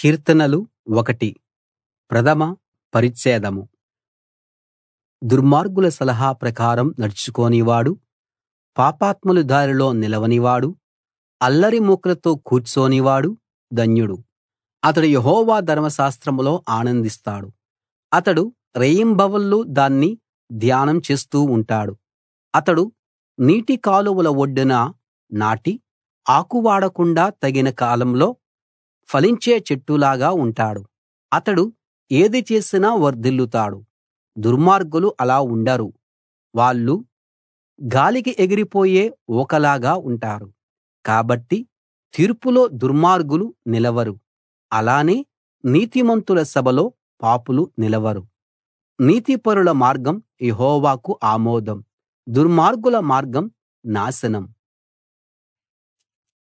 కీర్తనలు ఒకటి ప్రథమ పరిచ్ఛేదం దుర్మార్గుల సలహా ప్రకారం నడుచుకోనివాడు పాపాత్ముల దారిలో నిలవనివాడు అల్లరి మూకలతో కూర్చోనివాడు ధన్యుడు అతడు యెహోవా ధర్మశాస్త్రంలో ఆనందిస్తాడు అతడు రేయింబవళ్ళు దాన్ని ధ్యానం చేస్తూ ఉంటాడు అతడు నీటి కాలువల ఒడ్డున నాటి ఆకు వాడకుండా తగిన కాలంలో ఫలించే చెట్టులాగా ఉంటాడు అతడు ఏది చేసినా వర్ధిల్లుతాడు దుర్మార్గులు అలా ఉండరు వాళ్ళు గాలికి ఎగిరిపోయే ఊకలాగా ఉంటారు కాబట్టి తీర్పులో దుర్మార్గులు నిలవరు అలానే నీతిమంతుల సభలో పాపులు నిలవరు నీతిపరుల మార్గం యెహోవాకు ఆమోదం దుర్మార్గుల మార్గం నాశనం